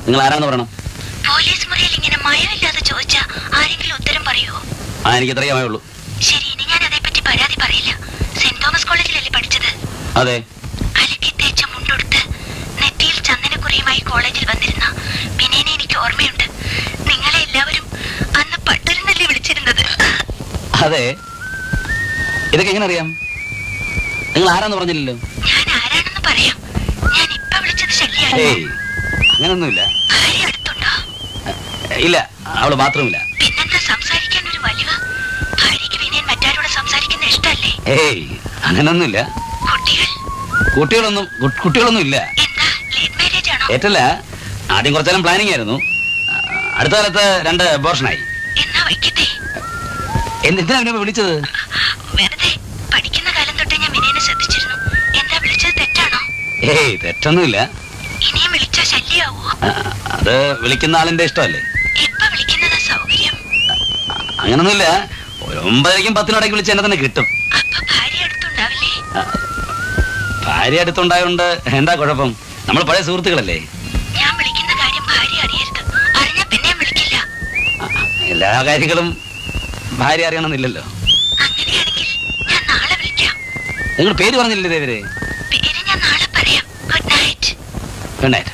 നിങ്ങൾ ആരാണെന്ന് പറയണം പോലീസ് മുറിയിൽ ഇങ്ങനെ മയമില്ലാതെ ചോദിച്ചാ ആരെങ്കിലും ഉത്തരം പറയുമോ ആ എനിക്ക് ഇത്രയാമേ ഉള്ളൂ ശരി ഇനി ഞാൻ അതേപ്പറ്റി പരാതി പറയില്ല സെന്റ് തോമസ് കോളേജിലല്ലേ പഠിച്ചത് അതെ അലക്കി തേച്ച മുണ്ടൊടുത്ത് നെറ്റിയിൽ ചന്ദനക്കുറിയുമായി കോളേജിൽ വന്നിരുന്ന വിനയനെ എനിക്ക് ഓർമ്മയുണ്ട് നിങ്ങളെ എല്ലാവരും അന്ന് പട്ടരുന്നല്ലേ വിളിച്ചിരുന്നത് അതെ ഇതൊക്കെ എങ്ങനെ അറിയാം നിങ്ങൾ ആരാന്ന് പറഞ്ഞില്ലല്ലോ ഞാൻ ആരാണെന്ന് പറയാം ഞാൻ ഇപ്പൊ വിളിച്ചത് ശല്യാണ് ഏയ് അങ്ങനൊന്നുമില്ല ഭാര്യ അടുത്തുണ്ടോ ഇല്ല അവള് ബാത്റൂമില്ല പിന്നെന്താ സംസാരിക്കാൻ ഒരു വലിവ് ഭാര്യയ്ക്ക് വിനയൻ മറ്റാരോട് സംസാരിക്കുന്ന ഇഷ്ടല്ലേ ഏയ് അങ്ങനൊന്നുമില്ല കുട്ടികൾ കുട്ടികളൊന്നും കു- കുട്ടികളൊന്നും ഇല്ല എന്താ ലേറ്റ് മാരേജ് ആണോ ഏറ്റല്ല ആദ്യം കുറച്ചേരം പ്ലാനിങ് ആയിരുന്നു ആ, അടുത്ത കാലത്ത് രണ്ട് അബോർഷനായി എന്നാ വയ്ക്കട്ടെ എന്തിനാ അവനെ വിളിച്ചത് വെറുതെ പഠിക്കുന്ന കാലം തൊട്ട് ഞാൻ വിനയനെ ശ്രദ്ധിച്ചിരുന്നു എന്താ വിളിച്ചത് തെറ്റാണോ ഏയ് തെറ്റൊന്നുമില്ല ഇനിയും വിളിച്ചാ ശല്യാവോ ആ, അത് വിളിക്കുന്ന ആളിന്റെ ഇഷ്ടമല്ലേ എപ്പ വിളിക്കുന്നതാ സൗകര്യം അങ്ങനൊന്നുമില്ല ഒരു ഒമ്പതരയ്ക്കും പത്തിനോടേക്ക് വിളിച്ച് എന്നെ തന്നെ കിട്ടും അപ്പൊ ഭാര്യ അടുത്തുണ്ടാവില്ലേ ആ, ഭാര്യ അടുത്തുണ്ടായോണ്ട് എന്താ കുഴപ്പം നമ്മൾ പഴയ സുഹൃത്തുക്കളല്ലേ ഞാൻ വിളിക്കുന്ന കാര്യം ഭാര്യ അറിയരുത് അറിഞ്ഞാ പിന്നെ ഞാൻ വിളിക്കില്ല ആ, എല്ലാ കാര്യങ്ങളും ഭാര്യ അറിയണമെന്നില്ലല്ലോ അങ്ങനെയാണെങ്കിൽ ഞാൻ നാളെ വിളിക്കാം നിങ്ങൾ പേര് പറഞ്ഞില്ലേ ദേവരെ പേര് ഞാൻ നാളെ പറയാം ഗുഡ് നൈറ്റ് ഗുഡ് നൈറ്റ്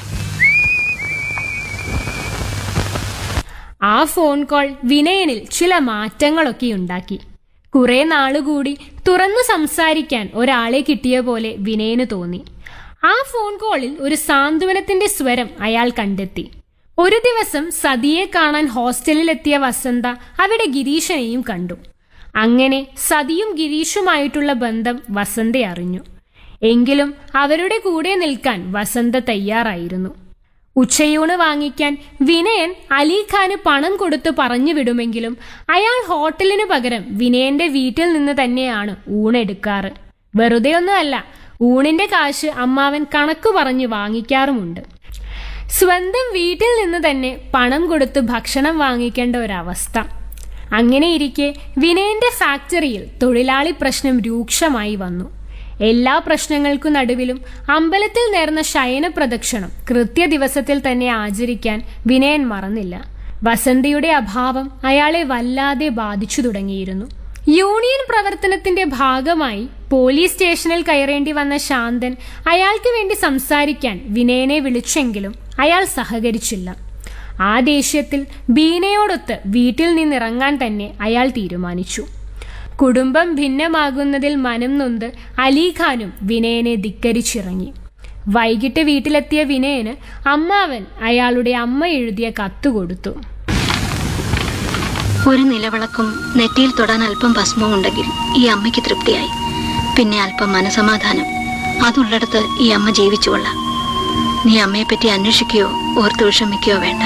ആ ഫോൺ കോൾ വിനയനിൽ ചില മാറ്റങ്ങളൊക്കെ ഉണ്ടാക്കി കുറെ നാളുകൂടി തുറന്നു സംസാരിക്കാൻ ഒരാളെ കിട്ടിയ പോലെ വിനയന് തോന്നി ആ ഫോൺ കോളിൽ ഒരു സാന്ത്വനത്തിന്റെ സ്വരം അയാൾ കണ്ടെത്തി ഒരു ദിവസം സതിയെ കാണാൻ ഹോസ്റ്റലിലെത്തിയ വസന്ത അവിടെ ഗിരീശനെയും കണ്ടു അങ്ങനെ സതിയും ഗിരീഷുമായിട്ടുള്ള ബന്ധം വസന്ത അറിഞ്ഞു എങ്കിലും അവരുടെ കൂടെ നിൽക്കാൻ വസന്ത തയ്യാറായിരുന്നു ഉച്ചയൂണ് വാങ്ങിക്കാൻ വിനയൻ അലിഖാന് പണം കൊടുത്ത് പറഞ്ഞു വിടുമെങ്കിലും അയാൾ ഹോട്ടലിനു പകരം വിനയന്റെ വീട്ടിൽ നിന്ന് തന്നെയാണ് ഊണെടുക്കാറ് വെറുതെയൊന്നുമല്ല ഊണിന്റെ കാശ് അമ്മാവൻ കണക്കു പറഞ്ഞു വാങ്ങിക്കാറുമുണ്ട് സ്വന്തം വീട്ടിൽ നിന്ന് തന്നെ പണം കൊടുത്ത് ഭക്ഷണം വാങ്ങിക്കേണ്ട ഒരവസ്ഥ അങ്ങനെയിരിക്കെ വിനയന്റെ ഫാക്ടറിയിൽ തൊഴിലാളി പ്രശ്നം രൂക്ഷമായി വന്നു എല്ലാ പ്രശ്നങ്ങൾക്കും നടുവിലും അമ്പലത്തിൽ നേർന്ന ശയന പ്രദക്ഷിണം കൃത്യദിവസത്തിൽ തന്നെ ആചരിക്കാൻ വിനയൻ മറന്നില്ല വസന്തയുടെ അഭാവം അയാളെ വല്ലാതെ ബാധിച്ചു തുടങ്ങിയിരുന്നു യൂണിയൻ പ്രവർത്തനത്തിന്റെ ഭാഗമായി പോലീസ് സ്റ്റേഷനിൽ കയറേണ്ടി വന്ന ശാന്തൻ അയാൾക്ക് വേണ്ടി സംസാരിക്കാൻ വിനയനെ വിളിച്ചെങ്കിലും അയാൾ സഹകരിച്ചില്ല ആ ദേഷ്യത്തിൽ ബീനയോടൊത്ത് വീട്ടിൽ നിന്നിറങ്ങാൻ തന്നെ അയാൾ തീരുമാനിച്ചു കുടുംബം ഭിന്നമാകുന്നതിൽ മനം നൊന്ത് അലിഖാനും വിനയനെ ധിക്കരിച്ചിറങ്ങി വൈകിട്ട് വീട്ടിലെത്തിയ വിനയന് അമ്മാവൻ അയാളുടെ അമ്മ എഴുതിയ കത്ത് കൊടുത്തു ഒരു നിലവിളക്കും നെറ്റിയിൽ തൊടാൻ അല്പം ഭസ്മവും ഉണ്ടെങ്കിൽ ഈ അമ്മയ്ക്ക് തൃപ്തിയായി പിന്നെ അല്പം മനസമാധാനം അതുള്ളിടത്ത് ഈ അമ്മ ജീവിച്ചുകൊള്ളാം നീ അമ്മയെപ്പറ്റി അന്വേഷിക്കുകയോ ഓർത്ത് വിഷമിക്കുകയോ വേണ്ട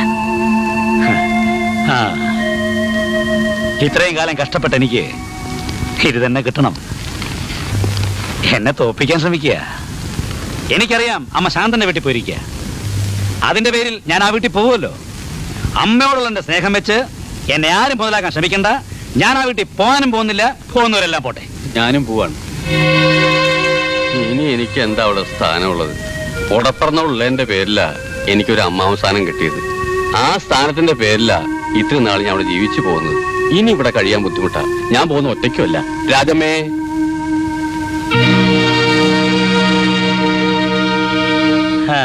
ആ. ഇത്രയും കാലം കഷ്ടപ്പെട്ട എനിക്ക് ഇത് തന്നെ കിട്ടണം എന്നെ തോപ്പിക്കാൻ ശ്രമിക്കുക എനിക്കറിയാം അമ്മ ശാന്തന്റെ വീട്ടിൽ പോയിരിക്കുക അതിന്റെ പേരിൽ ഞാൻ ആ വീട്ടിൽ പോവുമല്ലോ അമ്മയോടുള്ള എന്റെ സ്നേഹം വെച്ച് എന്നെ ആരും മുതലാക്കാൻ ശ്രമിക്കണ്ട ഞാൻ ആ വീട്ടിൽ പോകാനും പോകുന്നില്ല പോകുന്നവരെല്ലാം പോട്ടെ ഞാനും പോവാണ് ഇനി എനിക്ക് എന്താ അവിടെ സ്ഥാനമുള്ളത് ഉടപ്പറന്നുള്ളതിന്റെ പേരിലാ എനിക്കൊരു അമ്മാവൻ സ്ഥാനം കിട്ടിയത് ആ സ്ഥാനത്തിന്റെ പേരിലാ ഇത്ര നാൾ ഞാൻ അവിടെ ജീവിച്ചു പോകുന്നത് ഇനി ഇവിടെ കഴിയാൻ ബുദ്ധിമുട്ടാ ഞാൻ പോകുന്ന ഒറ്റയ്ക്കുമല്ല രാജമ്മേ ഹാ.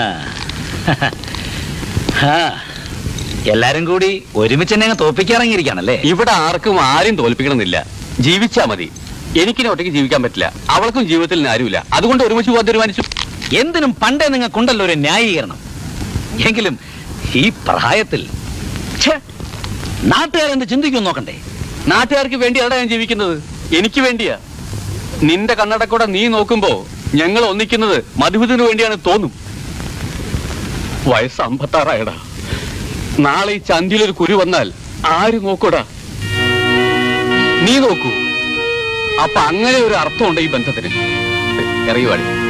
ഹാ. എല്ലാരും കൂടി ഒരുമിച്ച് എന്നെ അങ്ങ് തോപ്പിക്കാറങ്ങിയിരിക്കാണല്ലേ ഇവിടെ ആർക്കും ആരും തോൽപ്പിക്കണമെന്നില്ല ജീവിച്ചാ മതി എനിക്കിനി ഒറ്റയ്ക്ക് ജീവിക്കാൻ പറ്റില്ല അവൾക്കും ജീവിതത്തിൽ ഇനി ആരുമില്ല അതുകൊണ്ട് ഒരുമിച്ച് പോകാൻ തീരുമാനിച്ചു എന്തിനും പണ്ടേ നിങ്ങൾക്കുണ്ടല്ലോ ഒരു ന്യായീകരണം എങ്കിലും ഈ പ്രായത്തിൽ ഛെ, നാട്ടുകാരെന്ത് ചിന്തിക്കും നോക്കണ്ടേ നാട്ടുകാർക്ക് വേണ്ടിയാണ് ഞാൻ ജീവിക്കുന്നത് എനിക്ക് വേണ്ടിയാ നിന്റെ കണ്ണടക്കൂടെ നീ നോക്കുമ്പോ ഞങ്ങൾ ഒന്നിക്കുന്നത് മധുവിന് വേണ്ടിയാണ് തോന്നും വയസ്സ് അമ്പത്താറായടാ നാളെ ഈ ചന്തിയിലൊരു കുരു വന്നാൽ ആര് നോക്കൂടാ നീ നോക്കൂ അപ്പൊ അങ്ങനെ ഒരു അർത്ഥമുണ്ട് ഈ ബന്ധത്തിന് ഇറങ്ങി പാടി